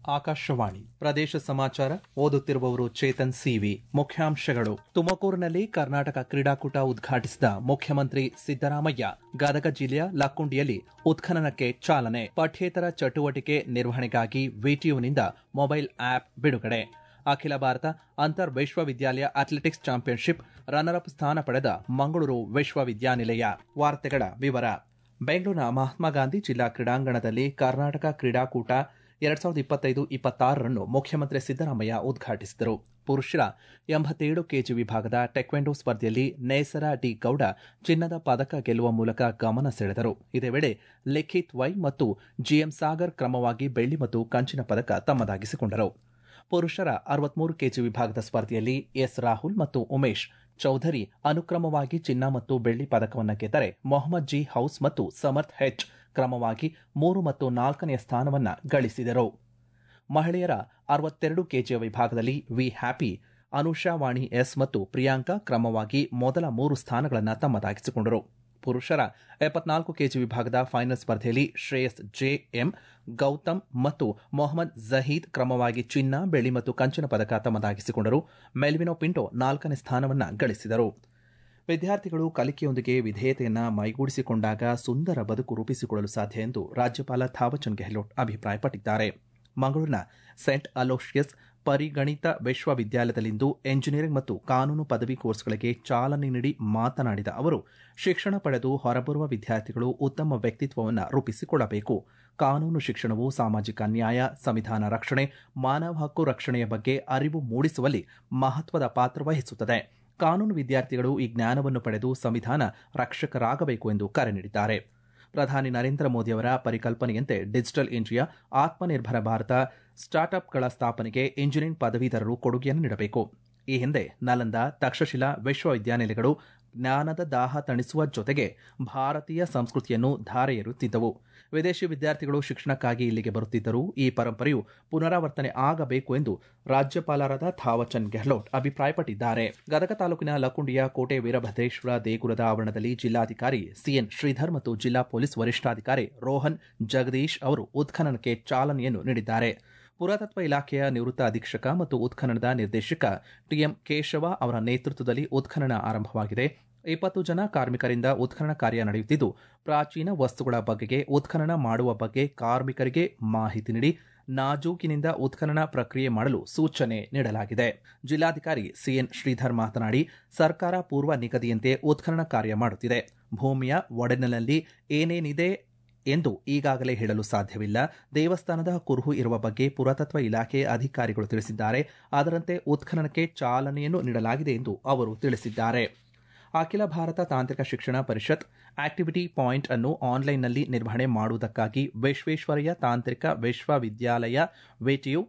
ಆಕಾಶವಾಣಿ ಪ್ರದೇಶ ಸಮಾಚಾರ ಓದುತ್ತಿರುವವರು ಚೇತನ್ ಸಿವಿ ಮುಖ್ಯಾಂಶಗಳು ತುಮಕೂರಿನಲ್ಲಿ ಕರ್ನಾಟಕ ಕ್ರೀಡಾಕೂಟ ಉದ್ಘಾಟಿಸಿದ ಮುಖ್ಯಮಂತ್ರಿ ಸಿದ್ದರಾಮಯ್ಯ ಗದಗ ಜಿಲ್ಲೆಯ ಲಕ್ಕುಂಡಿಯಲ್ಲಿ ಉತ್ಖನನಕ್ಕೆ ಚಾಲನೆ ಪಠ್ಯೇತರ ಚಟುವಟಿಕೆ ನಿರ್ವಹಣೆಗಾಗಿ ವಿಟಿಯುನಿಂದ ಮೊಬೈಲ್ ಆಪ್ ಬಿಡುಗಡೆ ಅಖಿಲ ಭಾರತ ಅಂತರ್ ವಿಶ್ವವಿದ್ಯಾಲಯ ಅಥ್ಲೆಟಿಕ್ಸ್ ಚಾಂಪಿಯನ್ಶಿಪ್ ರನ್ನರ್ ಅಪ್ ಸ್ಥಾನ ಪಡೆದ ಮಂಗಳೂರು ವಿಶ್ವವಿದ್ಯಾನಿಲಯ ವಾರ್ತೆಗಳ ವಿವರ ಬೆಂಗಳೂರಿನ ಮಹಾತ್ಮ ಗಾಂಧಿ ಜಿಲ್ಲಾ ಕ್ರೀಡಾಂಗಣದಲ್ಲಿ ಕರ್ನಾಟಕ ಕ್ರೀಡಾಕೂಟ ಎರಡ್ ಸಾವಿರದ ಇಪ್ಪತ್ತೈದು ಇಪ್ಪತ್ತಾರರನ್ನು ಮುಖ್ಯಮಂತ್ರಿ ಸಿದ್ದರಾಮಯ್ಯ ಉದ್ಘಾಟಿಸಿದರು ಪುರುಷರ ಎಂಬತ್ತೇಳು ಕೆಜಿ ವಿಭಾಗದ ಟೆಕ್ವೆಂಡೋ ಸ್ಪರ್ಧೆಯಲ್ಲಿ ನೇಸರ ಡಿ ಗೌಡ ಚಿನ್ನದ ಪದಕ ಗೆಲ್ಲುವ ಮೂಲಕ ಗಮನ ಸೆಳೆದರು ಇದೇ ವೇಳೆ ಲಿಖಿತ್ ವೈ ಮತ್ತು ಜಿಎಂ ಸಾಗರ್ ಕ್ರಮವಾಗಿ ಬೆಳ್ಳಿ ಮತ್ತು ಕಂಚಿನ ಪದಕ ತಮ್ಮದಾಗಿಸಿಕೊಂಡರು ಪುರುಷರ ಅರವತ್ಮೂರು ಕೆಜಿ ವಿಭಾಗದ ಸ್ಪರ್ಧೆಯಲ್ಲಿ ಎಸ್ ರಾಹುಲ್ ಮತ್ತು ಉಮೇಶ್ ಚೌಧರಿ ಅನುಕ್ರಮವಾಗಿ ಚಿನ್ನ ಮತ್ತು ಬೆಳ್ಳಿ ಪದಕವನ್ನು ಗೆದ್ದರೆ ಮೊಹಮ್ಮದ್ ಜಿ ಹೌಸ್ ಮತ್ತು ಸಮರ್ಥ್ ಹೆಚ್ ಕ್ರಮವಾಗಿ ಮೂರು ಮತ್ತು ನಾಲ್ಕನೆಯ ಸ್ಥಾನವನ್ನು ಗಳಿಸಿದರು ಮಹಿಳೆಯರ ಅರವತ್ತೆರಡು ಕೆಜಿಯ ವಿಭಾಗದಲ್ಲಿ V Happy Anusha Vani S ಮತ್ತು ಪ್ರಿಯಾಂಕಾ ಕ್ರಮವಾಗಿ ಮೊದಲ ಮೂರು ಸ್ಥಾನಗಳನ್ನು ತಮ್ಮದಾಗಿಸಿಕೊಂಡರು ಪುರುಷರ ಎಪ್ಪತ್ನಾಲ್ಕು ಕೆಜಿ ವಿಭಾಗದ ಫೈನಲ್ ಸ್ಪರ್ಧೆಯಲ್ಲಿ ಶ್ರೇಯಸ್ ಜೆ ಎಂ ಗೌತಮ್ ಮತ್ತು ಮೊಹಮ್ಮದ್ ಜಹೀದ್ ಕ್ರಮವಾಗಿ ಚಿನ್ನ ಬೆಳ್ಳಿ ಮತ್ತು ಕಂಚಿನ ಪದಕ ತಮ್ಮದಾಗಿಸಿಕೊಂಡರು ಮೆಲ್ವಿನೋ ಪಿಂಟೋ ನಾಲ್ಕನೇ ಸ್ಥಾನವನ್ನು ಗಳಿಸಿದರು ವಿದ್ಯಾರ್ಥಿಗಳು ಕಲಿಕೆಯೊಂದಿಗೆ ವಿಧೇಯತೆಯನ್ನ ಮೈಗೂಡಿಸಿಕೊಂಡಾಗ ಸುಂದರ ಬದುಕು ರೂಪಿಸಿಕೊಳ್ಳಲು ಸಾಧ್ಯ ಎಂದು ರಾಜ್ಯಪಾಲ ಥಾವರ್ಚಂದ್ ಗೆಹ್ಲೋಟ್ ಅಭಿಪ್ರಾಯಪಟ್ಟಿದ್ದಾರೆ ಮಂಗಳೂರಿನ ಸೆಂಟ್ ಅಲೋಷಿಯಸ್ ಪರಿಗಣಿತ ವಿಶ್ವವಿದ್ಯಾಲಯದಲ್ಲಿಂದು ಎಂಜಿನಿಯರಿಂಗ್ ಮತ್ತು ಕಾನೂನು ಪದವಿ ಕೋರ್ಸ್ಗಳಿಗೆ ಚಾಲನೆ ನೀಡಿ ಮಾತನಾಡಿದ ಅವರು ಶಿಕ್ಷಣ ಪಡೆದು ಹೊರಬರುವ ವಿದ್ಯಾರ್ಥಿಗಳು ಉತ್ತಮ ವ್ಯಕ್ತಿತ್ವವನ್ನು ರೂಪಿಸಿಕೊಳ್ಳಬೇಕು ಕಾನೂನು ಶಿಕ್ಷಣವು ಸಾಮಾಜಿಕ ನ್ಯಾಯ ಸಂವಿಧಾನ ರಕ್ಷಣೆ ಮಾನವ ಹಕ್ಕು ರಕ್ಷಣೆಯ ಬಗ್ಗೆ ಅರಿವು ಮೂಡಿಸುವಲ್ಲಿ ಮಹತ್ವದ ಪಾತ್ರ ವಹಿಸುತ್ತದೆ ಕಾನೂನು ವಿದ್ಯಾರ್ಥಿಗಳು ಈ ಜ್ಞಾನವನ್ನು ಪಡೆದು ಸಂವಿಧಾನ ರಕ್ಷಕರಾಗಬೇಕು ಎಂದು ಕರೆ ನೀಡಿದ್ದಾರೆ ಪ್ರಧಾನಿ ನರೇಂದ್ರ ಮೋದಿಯವರ ಪರಿಕಲ್ಪನೆಯಂತೆ ಡಿಜಿಟಲ್ ಇಂಡಿಯಾ ಆತ್ಮನಿರ್ಭರ ಭಾರತ ಸ್ಟಾರ್ಟ್ಅಪ್ಗಳ ಸ್ಥಾಪನೆಗೆ ಇಂಜಿನಿಯರಿಂಗ್ ಪದವೀಧರರು ಕೊಡುಗೆಯನ್ನು ನೀಡಬೇಕು ಈ ಹಿಂದೆ ನಲಂದ ತಕ್ಷಶಿಲಾ ವಿಶ್ವವಿದ್ಯಾನಿಲಯಗಳು ಜ್ಞಾನದ ದಾಹ ತಣಿಸುವ ಜೊತೆಗೆ ಭಾರತೀಯ ಸಂಸ್ಕೃತಿಯನ್ನು ಧಾರೆ ಎರುತ್ತಿದ್ದವು ವಿದೇಶಿ ವಿದ್ಯಾರ್ಥಿಗಳು ಶಿಕ್ಷಣಕ್ಕಾಗಿ ಇಲ್ಲಿಗೆ ಬರುತ್ತಿದ್ದರೂ ಈ ಪರಂಪರೆಯು ಪುನರಾವರ್ತನೆ ಆಗಬೇಕು ಎಂದು ರಾಜ್ಯಪಾಲರಾದ ಥಾವರ್ಚಂದ್ ಗೆಹ್ಲೋಟ್ ಅಭಿಪ್ರಾಯಪಟ್ಟಿದ್ದಾರೆ ಗದಗ ತಾಲೂಕಿನ ಲಕ್ಕುಂಡಿಯ ಕೋಟೆ ವೀರಭದ್ರೇಶ್ವರ ದೇಗುಲದ ಆವರಣದಲ್ಲಿ ಜಿಲ್ಲಾಧಿಕಾರಿ ಸಿಎನ್ ಶ್ರೀಧರ್ ಮತ್ತು ಜಿಲ್ಲಾ ಪೊಲೀಸ್ ವರಿಷ್ಠಾಧಿಕಾರಿ ರೋಹನ್ ಜಗದೀಶ್ ಅವರು ಉತ್ಖನನಕ್ಕೆ ಚಾಲನೆಯನ್ನು ನೀಡಿದ್ದಾರೆ ಪುರಾತತ್ವ ಇಲಾಖೆಯ ನಿವೃತ್ತ ಅಧೀಕ್ಷಕ ಮತ್ತು ಉತ್ಖನನದ ನಿರ್ದೇಶಕ ಟಿಎಂ ಕೇಶವ ಅವರ ನೇತೃತ್ವದಲ್ಲಿ ಉತ್ಖನನ ಆರಂಭವಾಗಿದೆ ಇಪ್ಪತ್ತು ಜನ ಕಾರ್ಮಿಕರಿಂದ ಉತ್ಖನನ ಕಾರ್ಯ ನಡೆಯುತ್ತಿದ್ದು ಪ್ರಾಚೀನ ವಸ್ತುಗಳ ಬಗೆಗೆ ಉತ್ಖನನ ಮಾಡುವ ಬಗ್ಗೆ ಕಾರ್ಮಿಕರಿಗೆ ಮಾಹಿತಿ ನೀಡಿ ನಾಜೂಕಿನಿಂದ ಉತ್ಖನನ ಪ್ರಕ್ರಿಯೆ ಮಾಡಲು ಸೂಚನೆ ನೀಡಲಾಗಿದೆ ಜಿಲ್ಲಾಧಿಕಾರಿ ಸಿಎನ್ ಶ್ರೀಧರ್ ಮಾತನಾಡಿ ಸರ್ಕಾರ ಪೂರ್ವ ನಿಗದಿಯಂತೆ ಉತ್ಖನನ ಕಾರ್ಯ ಮಾಡುತ್ತಿದೆ ಭೂಮಿಯ ಒಡೆನಲ್ಲಿ ಏನೇನಿದೆ ಎಂದು ಈಗಾಗಲೇ ಹೇಳಲು ಸಾಧ್ಯವಿಲ್ಲ ದೇವಸ್ಥಾನದ ಕುರುಹು ಇರುವ ಬಗ್ಗೆ ಪುರಾತತ್ವ ಇಲಾಖೆ ಅಧಿಕಾರಿಗಳು ತಿಳಿಸಿದ್ದಾರೆ ಅದರಂತೆ ಉತ್ಖನನಕ್ಕೆ ಚಾಲನೆಯನ್ನು ನೀಡಲಾಗಿದೆ ಎಂದು ಅವರು ತಿಳಿಸಿದ್ದಾರೆ ಅಖಿಲ ಭಾರತ ತಾಂತ್ರಿಕ ಶಿಕ್ಷಣ ಪರಿಷತ್ ಆಕ್ಟಿವಿಟಿ ಪಾಯಿಂಟ್ ಅನ್ನು ಆನ್ಲೈನ್ನಲ್ಲಿ ನಿರ್ವಹಣೆ ಮಾಡುವುದಕ್ಕಾಗಿ ವಿಶ್ವೇಶ್ವರಯ್ಯ ತಾಂತ್ರಿಕ ವಿಶ್ವವಿದ್ಯಾಲಯ VTU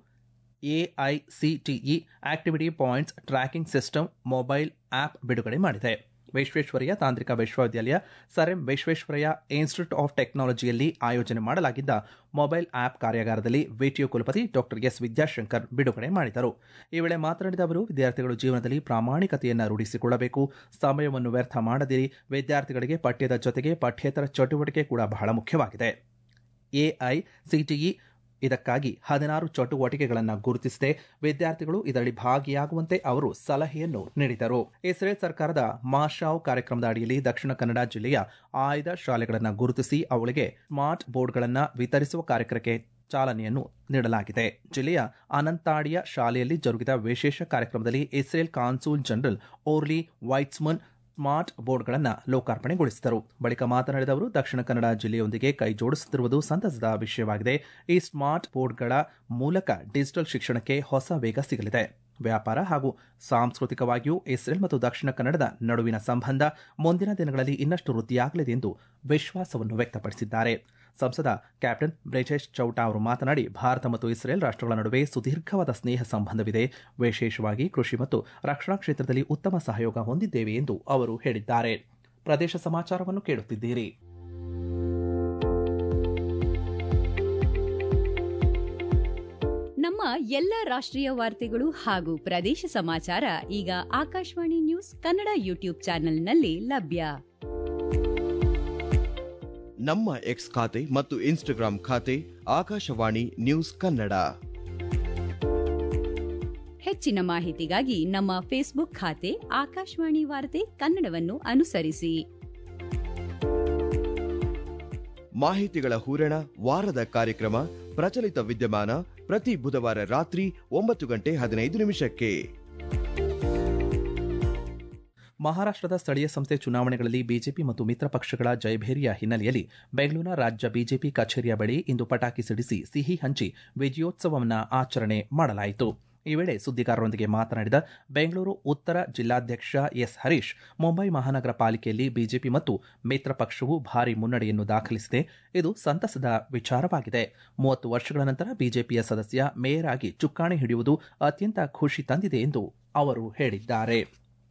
AICTE activity points tracking system mobile app ಬಿಡುಗಡೆ ಮಾಡಿದೆ ವಿಶ್ವೇಶ್ವರಯ್ಯ ತಾಂತ್ರಿಕ ವಿಶ್ವವಿದ್ಯಾಲಯ sir M Visvesvaraya institute of ಟೆಕ್ನಾಲಜಿಯಲ್ಲಿ ಆಯೋಜನೆ ಮಾಡಲಾಗಿದ್ದ ಮೊಬೈಲ್ ಆಪ್ ಕಾರ್ಯಾಗಾರದಲ್ಲಿ ವಿಟಿಯು ಕುಲಪತಿ ಡಾಕ್ಟರ್ ಎಸ್ ವಿದ್ಯಾಶಂಕರ್ ಬಿಡುಗಡೆ ಮಾಡಿದರು ಈ ವೇಳೆ ಮಾತನಾಡಿದ ಅವರು ವಿದ್ಯಾರ್ಥಿಗಳು ಜೀವನದಲ್ಲಿ ಪ್ರಾಮಾಣಿಕತೆಯನ್ನು ರೂಢಿಸಿಕೊಳ್ಳಬೇಕು ಸಮಯವನ್ನು ವ್ಯರ್ಥ ಮಾಡದಿರಿ ವಿದ್ಯಾರ್ಥಿಗಳಿಗೆ ಪಠ್ಯದ ಜೊತೆಗೆ ಪಠ್ಯೇತರ ಚಟುವಟಿಕೆ ಕೂಡ ಬಹಳ ಮುಖ್ಯವಾಗಿದೆ ಎಐಸಿಟಿಇ ಇದಕ್ಕಾಗಿ ಹದಿನಾರು ಚಟುವಟಿಕೆಗಳನ್ನು ಗುರುತಿಸಿದೆ ವಿದ್ಯಾರ್ಥಿಗಳು ಇದರಲ್ಲಿ ಭಾಗಿಯಾಗುವಂತೆ ಅವರು ಸಲಹೆಯನ್ನು ನೀಡಿದರು ಇಸ್ರೇಲ್ ಸರ್ಕಾರದ ಮಾಶಾವ್ ಕಾರ್ಯಕ್ರಮದ ಅಡಿಯಲ್ಲಿ ದಕ್ಷಿಣ ಕನ್ನಡ ಜಿಲ್ಲೆಯ ಆಯ್ದ ಶಾಲೆಗಳನ್ನು ಗುರುತಿಸಿ ಅವುಗಳಿಗೆ ಸ್ಮಾರ್ಟ್ ಬೋರ್ಡ್ಗಳನ್ನು ವಿತರಿಸುವ ಕಾರ್ಯಕ್ರಮಕ್ಕೆ ಚಾಲನೆಯನ್ನು ನೀಡಲಾಗಿದೆ ಜಿಲ್ಲೆಯ ಅನಂತಾಡಿಯ ಶಾಲೆಯಲ್ಲಿ ಜರುಗಿದ ವಿಶೇಷ ಕಾರ್ಯಕ್ರಮದಲ್ಲಿ Israel consul general Orli Weitzman smart ಬೋರ್ಡ್ಗಳನ್ನು ಲೋಕಾರ್ಪಣೆಗೊಳಿಸಿದರು ಬಳಿಕ ಮಾತನಾಡಿದ ಅವರು ದಕ್ಷಿಣ ಕನ್ನಡ ಜಿಲ್ಲೆಯೊಂದಿಗೆ ಕೈ ಜೋಡಿಸುತ್ತಿರುವುದು ಸಂತಸದ ವಿಷಯವಾಗಿದೆ ಈ ಸ್ಮಾರ್ಟ್ ಬೋರ್ಡ್ಗಳ ಮೂಲಕ ಡಿಜಿಟಲ್ ಶಿಕ್ಷಣಕ್ಕೆ ಹೊಸ ವೇಗ ಸಿಗಲಿದೆ ವ್ಯಾಪಾರ ಹಾಗೂ ಸಾಂಸ್ಕೃತಿಕವಾಗಿಯೂ ಇಸ್ರೇಲ್ ಮತ್ತು ದಕ್ಷಿಣ ಕನ್ನಡದ ನಡುವಿನ ಸಂಬಂಧ ಮುಂದಿನ ದಿನಗಳಲ್ಲಿ ಇನ್ನಷ್ಟು ವೃದ್ಧಿಯಾಗಲಿದೆ ಎಂದು ವಿಶ್ವಾಸವನ್ನು ವ್ಯಕ್ತಪಡಿಸಿದ್ದಾರೆ ಸಂಸದ ಕ್ಯಾಪ್ಟನ್ ಬ್ರಿಜೇಶ್ ಚೌಟಾ ಅವರು ಮಾತನಾಡಿ ಭಾರತ ಮತ್ತು ಇಸ್ರೇಲ್ ರಾಷ್ಟ್ರಗಳ ನಡುವೆ ಸುದೀರ್ಘವಾದ ಸ್ನೇಹ ಸಂಬಂಧವಿದೆ ವಿಶೇಷವಾಗಿ ಕೃಷಿ ಮತ್ತು ರಕ್ಷಣಾ ಕ್ಷೇತ್ರದಲ್ಲಿ ಉತ್ತಮ ಸಹಯೋಗ ಹೊಂದಿದ್ದೇವೆ ಎಂದು ಅವರು ಹೇಳಿದ್ದಾರೆ ಪ್ರದೇಶ ಸಮಾಚಾರವನ್ನು ಕೇಳುತ್ತಿದ್ದೀರಿ ನಮ್ಮ ಎಲ್ಲ ರಾಷ್ಟ್ರೀಯ ವಾರ್ತೆಗಳು ಹಾಗೂ ಪ್ರದೇಶ ಸಮಾಚಾರ ಈಗ ಆಕಾಶವಾಣಿ ನ್ಯೂಸ್ ಕನ್ನಡ ಯೂಟ್ಯೂಬ್ ಚಾನೆಲ್ನಲ್ಲಿ ಲಭ್ಯ ನಮ್ಮ ಎಕ್ಸ್ ಖಾತೆ ಮತ್ತು ಇನ್ಸ್ಟಾಗ್ರಾಂ ಖಾತೆ ಆಕಾಶವಾಣಿ ನ್ಯೂಸ್ ಕನ್ನಡ ಹೆಚ್ಚಿನ ಮಾಹಿತಿಗಾಗಿ ನಮ್ಮ ಫೇಸ್ಬುಕ್ ಖಾತೆ ಆಕಾಶವಾಣಿ ವಾರ್ತೆ ಕನ್ನಡವನ್ನು ಅನುಸರಿಸಿ ಮಾಹಿತಿಗಳ ಹೂರಣ ವಾರದ ಕಾರ್ಯಕ್ರಮ ಪ್ರಚಲಿತ ವಿದ್ಯಮಾನ ಪ್ರತಿ ಬುಧವಾರ ರಾತ್ರಿ ಒಂಬತ್ತು ಗಂಟೆ ಹದಿನೈದು ನಿಮಿಷಕ್ಕೆ ಮಹಾರಾಷ್ಟ್ರದ ಸ್ಥಳೀಯ ಸಂಸ್ಥೆ ಚುನಾವಣೆಗಳಲ್ಲಿ ಬಿಜೆಪಿ ಮತ್ತು ಮಿತ್ರ ಪಕ್ಷಗಳ ಜಯಭೇರಿಯ ಹಿನ್ನೆಲೆಯಲ್ಲಿ ಬೆಂಗಳೂರಿನ ರಾಜ್ಯ ಬಿಜೆಪಿ ಕಚೇರಿಯ ಬಳಿ ಇಂದು ಪಟಾಕಿ ಸಿಡಿಸಿ ಸಿಹಿ ಹಂಚಿ ವಿಜಯೋತ್ಸವವನ್ನು ಆಚರಣೆ ಮಾಡಲಾಯಿತು ಈ ವೇಳೆ ಸುದ್ದಿಗಾರರೊಂದಿಗೆ ಮಾತನಾಡಿದ ಬೆಂಗಳೂರು ಉತ್ತರ ಜಿಲ್ಲಾಧ್ಯಕ್ಷ ಎಸ್ ಹರೀಶ್ ಮುಂಬೈ ಮಹಾನಗರ ಪಾಲಿಕೆಯಲ್ಲಿ ಬಿಜೆಪಿ ಮತ್ತು ಮಿತ್ರ ಪಕ್ಷವು ಭಾರಿ ಮುನ್ನಡೆಯನ್ನು ದಾಖಲಿಸಿದೆ ಇದು ಸಂತಸದ ವಿಚಾರವಾಗಿದೆ ಮೂವತ್ತು ವರ್ಷಗಳ ನಂತರ ಬಿಜೆಪಿಯ ಸದಸ್ಯ ಮೇಯರ್ ಆಗಿ ಚುಕ್ಕಾಣಿ ಹಿಡಿಯುವುದು ಅತ್ಯಂತ ಖುಷಿ ತಂದಿದೆ ಎಂದು ಅವರು ಹೇಳಿದ್ದಾರೆ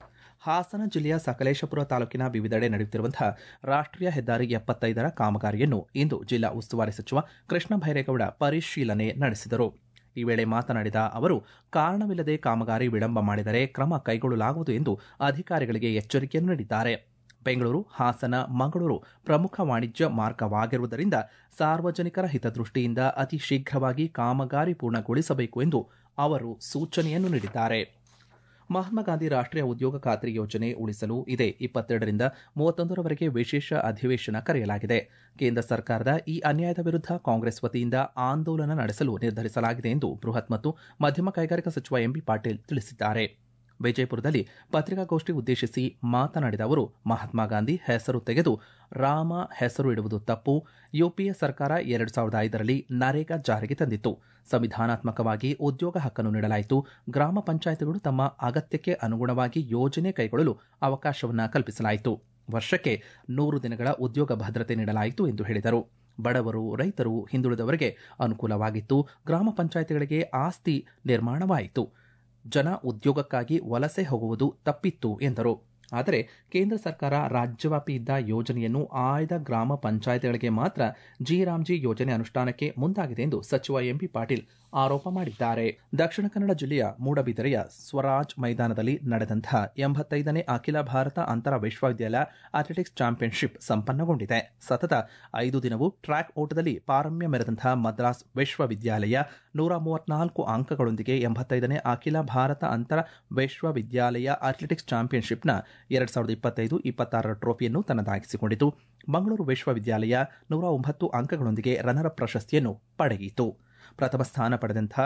ಹಾಸನ ಜಿಲ್ಲೆಯ ಸಕಲೇಶಪುರ ತಾಲೂಕಿನ ವಿವಿಧೆಡೆ ನಡೆಯುತ್ತಿರುವಂತಹ ರಾಷ್ಟ್ರೀಯ ಹೆದ್ದಾರಿ ಎಪ್ಪತ್ತೈದರ ಕಾಮಗಾರಿಯನ್ನು ಇಂದು ಜಿಲ್ಲಾ ಉಸ್ತುವಾರಿ ಸಚಿವ ಕೃಷ್ಣ ಭೈರೇಗೌಡ ಪರಿಶೀಲನೆ ನಡೆಸಿದರು ಈ ವೇಳೆ ಮಾತನಾಡಿದ ಅವರು ಕಾರಣವಿಲ್ಲದೆ ಕಾಮಗಾರಿ ವಿಳಂಬ ಮಾಡಿದರೆ ಕ್ರಮ ಕೈಗೊಳ್ಳಲಾಗುವುದು ಎಂದು ಅಧಿಕಾರಿಗಳಿಗೆ ಎಚ್ಚರಿಕೆಯನ್ನು ನೀಡಿದ್ದಾರೆ ಬೆಂಗಳೂರು ಹಾಸನ ಮಂಗಳೂರು ಪ್ರಮುಖ ವಾಣಿಜ್ಯ ಮಾರ್ಗವಾಗಿರುವುದರಿಂದ ಸಾರ್ವಜನಿಕರ ಹಿತದೃಷ್ಟಿಯಿಂದ ಅತಿ ಶೀಘ್ರವಾಗಿ ಕಾಮಗಾರಿ ಪೂರ್ಣಗೊಳಿಸಬೇಕು ಎಂದು ಅವರು ಸೂಚನೆಯನ್ನು ನೀಡಿದ್ದಾರೆ ಮಹಾತ್ಮ ಗಾಂಧಿ ರಾಷ್ಟ್ರೀಯ ಉದ್ಯೋಗ ಖಾತ್ರಿ ಯೋಜನೆ ಉಳಿಸಲು ಇದೇ ಇಪ್ಪತ್ತೆರಡರಿಂದ ಮೂವತ್ತೊಂದರವರೆಗೆ ವಿಶೇಷ ಅಧಿವೇಶನ ಕರೆಯಲಾಗಿದೆ ಕೇಂದ್ರ ಸರ್ಕಾರದ ಈ ಅನ್ಯಾಯದ ವಿರುದ್ಧ ಕಾಂಗ್ರೆಸ್ ವತಿಯಿಂದ ಆಂದೋಲನ ನಡೆಸಲು ನಿರ್ಧರಿಸಲಾಗಿದೆ ಎಂದು ಬೃಹತ್ ಮತ್ತು ಮಧ್ಯಮ ಕೈಗಾರಿಕಾ ಸಚಿವ ಎಂಬಿ ಪಾಟೀಲ್ ತಿಳಿಸಿದ್ದಾರೆ ವಿಜಯಪುರದಲ್ಲಿ ಪತ್ರಿಕಾಗೋಷ್ಠಿ ಉದ್ದೇಶಿಸಿ ಮಾತನಾಡಿದ ಅವರು ಮಹಾತ್ಮ ಗಾಂಧಿ ಹೆಸರು ತೆಗೆದು ರಾಮ ಹೆಸರು ಇಡುವುದು ತಪ್ಪು ಯುಪಿಎ ಸರ್ಕಾರ ಎರಡು ಸಾವಿರದ ಐದರಲ್ಲಿ ನರೇಗಾ ಜಾರಿಗೆ ತಂದಿತ್ತು ಸಂವಿಧಾನಾತ್ಮಕವಾಗಿ ಉದ್ಯೋಗ ಹಕ್ಕನ್ನು ನೀಡಲಾಯಿತು ಗ್ರಾಮ ಪಂಚಾಯತ್ಗಳು ತಮ್ಮ ಅಗತ್ಯಕ್ಕೆ ಅನುಗುಣವಾಗಿ ಯೋಜನೆ ಕೈಗೊಳ್ಳಲು ಅವಕಾಶವನ್ನು ಕಲ್ಪಿಸಲಾಯಿತು ವರ್ಷಕ್ಕೆ ನೂರು ದಿನಗಳ ಉದ್ಯೋಗ ಭದ್ರತೆ ನೀಡಲಾಯಿತು ಎಂದು ಹೇಳಿದರು ಬಡವರು ರೈತರು ಹಿಂದುಳಿದವರಿಗೆ ಅನುಕೂಲವಾಗಿತ್ತು ಗ್ರಾಮ ಪಂಚಾಯತ್ಗಳಿಗೆ ಆಸ್ತಿ ನಿರ್ಮಾಣವಾಯಿತು ಜನ ಉದ್ಯೋಗಕ್ಕಾಗಿ ವಲಸೆ ಹೋಗುವುದು ತಪ್ಪಿತ್ತು ಎಂದರು ಆದರೆ ಕೇಂದ್ರ ಸರ್ಕಾರ ರಾಜ್ಯವ್ಯಾಪಿ ಇದ್ದ ಯೋಜನೆಯನ್ನು ಆಯ್ದ ಗ್ರಾಮ ಪಂಚಾಯತ್ಗಳಿಗೆ ಮಾತ್ರ ಜಿ ರಾಮ್ಜಿ ಯೋಜನೆ ಅನುಷ್ಠಾನಕ್ಕೆ ಮುಂದಾಗಿದೆ ಎಂದು ಸಚಿವ ಎಂಪಿ ಪಾಟೀಲ್ ಆರೋಪ ಮಾಡಿದ್ದಾರೆ ದಕ್ಷಿಣ ಕನ್ನಡ ಜಿಲ್ಲೆಯ ಮೂಡಬಿದರೆಯ ಸ್ವರಾಜ್ ಮೈದಾನದಲ್ಲಿ ನಡೆದಂತಹ ಎಂಬತ್ತೈದನೇ ಅಖಿಲ ಭಾರತ ಅಂತರ ವಿಶ್ವವಿದ್ಯಾಲಯ ಅಥ್ಲೆಟಿಕ್ಸ್ ಚಾಂಪಿಯನ್ಶಿಪ್ ಸಂಪನ್ನಗೊಂಡಿದೆ ಸತತ ಐದು ದಿನವೂ ಟ್ರ್ಯಾಕ್ ಓಟದಲ್ಲಿ ಪಾರಮ್ಯ ಮೆರೆದಂತಹ ಮದ್ರಾಸ್ ವಿಶ್ವವಿದ್ಯಾಲಯ ನೂರ ಮೂವತ್ನಾಲ್ಕು ಅಂಕಗಳೊಂದಿಗೆ ಎಂಬತ್ತೈದನೇ ಅಖಿಲ ಭಾರತ ಅಂತರ ವಿಶ್ವವಿದ್ಯಾಲಯ ಅಥ್ಲೆಟಿಕ್ಸ್ ಚಾಂಪಿಯನ್ಶಿಪ್ನ ಎರಡ್ ಸಾವಿರದ ಇಪ್ಪತ್ತೈದು ಇಪ್ಪತ್ತಾರರ ಟ್ರೋಫಿಯನ್ನು ತನ್ನದಾಗಿಸಿಕೊಂಡಿತು ಮಂಗಳೂರು ವಿಶ್ವವಿದ್ಯಾಲಯ ನೂರ ಒಂಬತ್ತು ಅಂಕಗಳೊಂದಿಗೆ ರನ್ನರ್ ಪ್ರಶಸ್ತಿಯನ್ನು ಪಡೆಯಿತು ಪ್ರಥಮ ಸ್ಥಾನ ಪಡೆದಂತಹ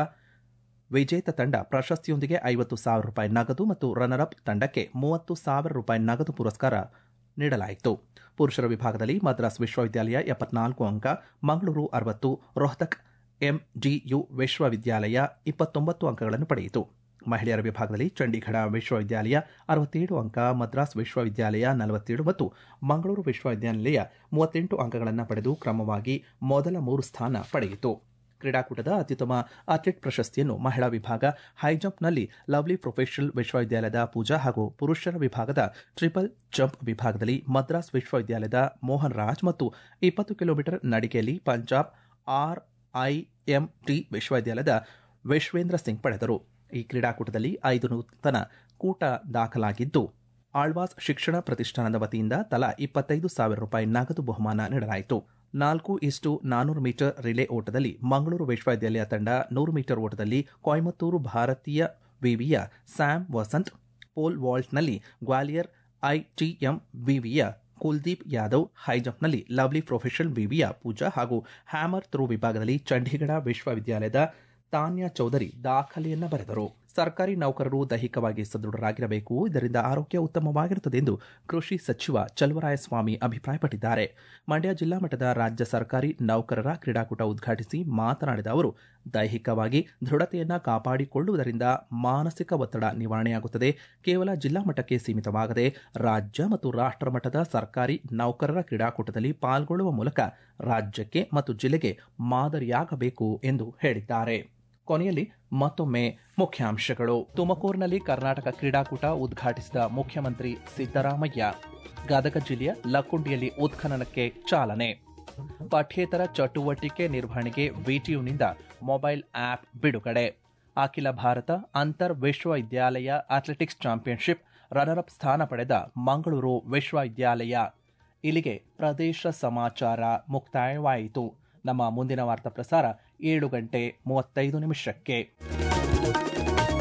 ವಿಜೇತ ತಂಡ ಪ್ರಶಸ್ತಿಯೊಂದಿಗೆ ಐವತ್ತು ಸಾವಿರ ರೂಪಾಯಿ ನಗದು ಮತ್ತು ರನ್ನರ್ ಅಪ್ ತಂಡಕ್ಕೆ ಮೂವತ್ತು ಸಾವಿರ ರೂಪಾಯಿ ನಗದು ಪುರಸ್ಕಾರ ನೀಡಲಾಯಿತು ಪುರುಷರ ವಿಭಾಗದಲ್ಲಿ ಮದ್ರಾಸ್ ವಿಶ್ವವಿದ್ಯಾಲಯ ಎಪ್ಪತ್ನಾಲ್ಕು ಅಂಕ ಮಂಗಳೂರು ಅರವತ್ತು ರೋಹ್ತಕ್ ಎಂಜಿಯು ವಿಶ್ವವಿದ್ಯಾಲಯ ಇಪ್ಪತ್ತೊಂಬತ್ತು ಅಂಕಗಳನ್ನು ಪಡೆಯಿತು ಮಹಿಳೆಯರ ವಿಭಾಗದಲ್ಲಿ ಚಂಡೀಗಢ ವಿಶ್ವವಿದ್ಯಾಲಯ ಅರವತ್ತೇಳು ಅಂಕ ಮದ್ರಾಸ್ ವಿಶ್ವವಿದ್ಯಾಲಯ ನಲವತ್ತೇಳು ಮತ್ತು ಮಂಗಳೂರು ವಿಶ್ವವಿದ್ಯಾನಿಲಯ ಮೂವತ್ತೆಂಟು ಅಂಕಗಳನ್ನು ಪಡೆದು ಕ್ರಮವಾಗಿ ಮೊದಲ ಮೂರು ಸ್ಥಾನ ಪಡೆಯಿತು ಕ್ರೀಡಾಕೂಟದ ಅತ್ಯುತ್ತಮ ಅಥ್ಲೆಟ್ ಪ್ರಶಸ್ತಿಯನ್ನು ಮಹಿಳಾ ವಿಭಾಗ ಹೈಜಂಪ್ನಲ್ಲಿ ಲವ್ಲಿ ಪ್ರೊಫೆಷನಲ್ ವಿಶ್ವವಿದ್ಯಾಲಯದ ಪೂಜಾ ಹಾಗೂ ಪುರುಷರ ವಿಭಾಗದ ಟ್ರಿಪಲ್ ಜಂಪ್ ವಿಭಾಗದಲ್ಲಿ ಮದ್ರಾಸ್ ವಿಶ್ವವಿದ್ಯಾಲಯದ ಮೋಹನ್ ರಾಜ್ ಮತ್ತು ಇಪ್ಪತ್ತು ಕಿಲೋಮೀಟರ್ ನಡಿಗೆಯಲ್ಲಿ ಪಂಜಾಬ್ ಆರ್ಐಎಂಟಿ ವಿಶ್ವವಿದ್ಯಾಲಯದ ವಿಶ್ವೇಂದ್ರ ಸಿಂಗ್ ಪಡೆದರು ಈ ಕ್ರೀಡಾಕೂಟದಲ್ಲಿ ಐದು ನೂತನ ಕೂಟ ದಾಖಲಾಗಿದ್ದು ಆಳ್ವಾಸ್ ಶಿಕ್ಷಣ ಪ್ರತಿಷ್ಠಾನದ ವತಿಯಿಂದ ತಲಾ ಇಪ್ಪತ್ತೈದು ಸಾವಿರ ರೂಪಾಯಿ ನಗದು ಬಹುಮಾನ ನೀಡಲಾಯಿತು ನಾಲ್ಕು ಇಷ್ಟು ನಾನೂರು ಮೀಟರ್ ರಿಲೇ ಓಟದಲ್ಲಿ ಮಂಗಳೂರು ವಿಶ್ವವಿದ್ಯಾಲಯ ತಂಡ ನೂರು ಮೀಟರ್ ಓಟದಲ್ಲಿ ಕೊಯಮತ್ತೂರು ಭಾರತೀಯ ವಿವಿಯ ಸ್ಯಾಮ್ ವಸಂತ್ ಪೋಲ್ ವಾಲ್ಟ್ನಲ್ಲಿ ಗ್ವಾಲಿಯರ್ ಐಟಿಎಂ ವಿವಿಯ ಕುಲ್ದೀಪ್ ಯಾದವ್ ಹೈಜಂಪ್ನಲ್ಲಿ ಲವ್ಲಿ ಪ್ರೊಫೆಷನಲ್ ವಿವಿಯ ಪೂಜಾ ಹಾಗೂ ಹ್ಯಾಮರ್ ಥ್ರೋ ವಿಭಾಗದಲ್ಲಿ ಚಂಡೀಗಢ ವಿಶ್ವವಿದ್ಯಾಲಯದ ತಾನ್ಯಾ ಚೌಧರಿ ದಾಖಲೆಯನ್ನ ಬರೆದರು ಸರ್ಕಾರಿ ನೌಕರರು ದೈಹಿಕವಾಗಿ ಸದೃಢರಾಗಿರಬೇಕು ಇದರಿಂದ ಆರೋಗ್ಯ ಉತ್ತಮವಾಗಿರುತ್ತದೆ ಎಂದು ಕೃಷಿ ಸಚಿವ ಚಲುವರಾಯಸ್ವಾಮಿ ಅಭಿಪ್ರಾಯಪಟ್ಟಿದ್ದಾರೆ ಮಂಡ್ಯ ಜಿಲ್ಲಾ ಮಟ್ಟದ ರಾಜ್ಯ ಸರ್ಕಾರಿ ನೌಕರರ ಕ್ರೀಡಾಕೂಟ ಉದ್ಘಾಟಿಸಿ ಮಾತನಾಡಿದ ಅವರು ದೈಹಿಕವಾಗಿ ದೃಢತೆಯನ್ನ ಕಾಪಾಡಿಕೊಳ್ಳುವುದರಿಂದ ಮಾನಸಿಕ ಒತ್ತಡ ನಿವಾರಣೆಯಾಗುತ್ತದೆ ಕೇವಲ ಜಿಲ್ಲಾ ಮಟ್ಟಕ್ಕೆ ಸೀಮಿತವಾಗದೆ ರಾಜ್ಯ ಮತ್ತು ರಾಷ್ಟ್ರ ಮಟ್ಟದ ಸರ್ಕಾರಿ ನೌಕರರ ಕ್ರೀಡಾಕೂಟದಲ್ಲಿ ಪಾಲ್ಗೊಳ್ಳುವ ಮೂಲಕ ರಾಜ್ಯಕ್ಕೆ ಮತ್ತು ಜಿಲ್ಲೆಗೆ ಮಾದರಿಯಾಗಬೇಕು ಎಂದು ಹೇಳಿದ್ದಾರೆ ಕೊನೆಯಲ್ಲಿ ಮತ್ತೊಮ್ಮೆ ಮುಖ್ಯಾಂಶಗಳು ತುಮಕೂರಿನಲ್ಲಿ ಕರ್ನಾಟಕ ಕ್ರೀಡಾಕೂಟ ಉದ್ಘಾಟಿಸಿದ ಮುಖ್ಯಮಂತ್ರಿ ಸಿದ್ದರಾಮಯ್ಯ ಗದಗ ಜಿಲ್ಲೆಯ ಲಕ್ಕುಂಡಿಯಲ್ಲಿ ಉತ್ಖನನಕ್ಕೆ ಚಾಲನೆ ಪಠ್ಯೇತರ ಚಟುವಟಿಕೆ ನಿರ್ವಹಣೆಗೆ ವಿಟಿಯುನಿಂದ ಮೊಬೈಲ್ ಆಪ್ ಬಿಡುಗಡೆ ಅಖಿಲ ಭಾರತ ಅಂತರ್ ವಿಶ್ವವಿದ್ಯಾಲಯ ಅಥ್ಲೆಟಿಕ್ಸ್ ಚಾಂಪಿಯನ್ಶಿಪ್ ರನ್ನರ್ ಅಪ್ ಸ್ಥಾನ ಪಡೆದ ಮಂಗಳೂರು ವಿಶ್ವವಿದ್ಯಾಲಯ ಇಲ್ಲಿಗೆ ಪ್ರದೇಶ ಸಮಾಚಾರ ಮುಕ್ತಾಯವಾಯಿತು ನಮ್ಮ ಮುಂದಿನ ವಾರ್ತಾ ಪ್ರಸಾರ ಏಳು ಗಂಟೆ ಮೂವತ್ತೈದು ನಿಮಿಷಕ್ಕೆ